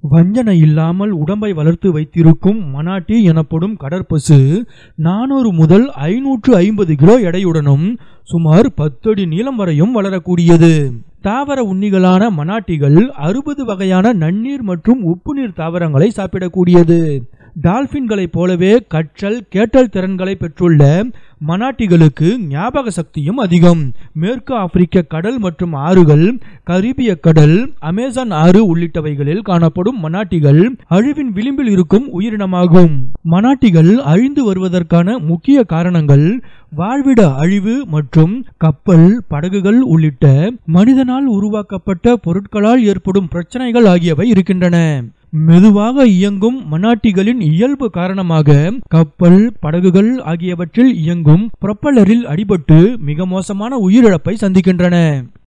வஞ்சனை இல்லாமல் உடம்பை வளர்த்து வைத்திருக்கும் மனாட்டி எனப்படும் கடற்பசு நானூறு முதல் ஐநூற்று ஐம்பது கிலோ எடையுடனும் சுமார் பத்தடி நீளம் வரையும் வளரக்கூடியது தாவர உண்ணிகளான மனாட்டிகள் அறுபது வகையான நன்னீர் மற்றும் உப்பு நீர் தாவரங்களை சாப்பிடக்கூடியது டால்பின்களைப் போலவே கற்றல் கேட்டல் திறன்களை பெற்றுள்ள மனாட்டிகளுக்கு ஞாபக சக்தியும் அதிகம் மேற்கு ஆப்பிரிக்க கடல் மற்றும் ஆறுகள் கரீபிய கடல் அமேசான் ஆறு உள்ளிட்டவைகளில் காணப்படும் மனாட்டிகள் அழிவின் விளிம்பில் இருக்கும் உயிரினமாகும் மனாட்டிகள் அழிந்து வருவதற்கான முக்கிய காரணங்கள் வாழ்விட அழிவு மற்றும் கப்பல் படகுகள் உள்ளிட்ட மனிதனால் உருவாக்கப்பட்ட பொருட்களால் ஏற்படும் பிரச்சனைகள் ஆகியவை இருக்கின்றன மெதுவாக இயங்கும் மனாட்டிகளின் இயல்பு காரணமாக கப்பல் படகுகள் ஆகியவற்றில் இயங்கும் புரொப்பல்லரில் அடிபட்டு மிக மோசமான உயிரிழப்பை சந்திக்கின்றன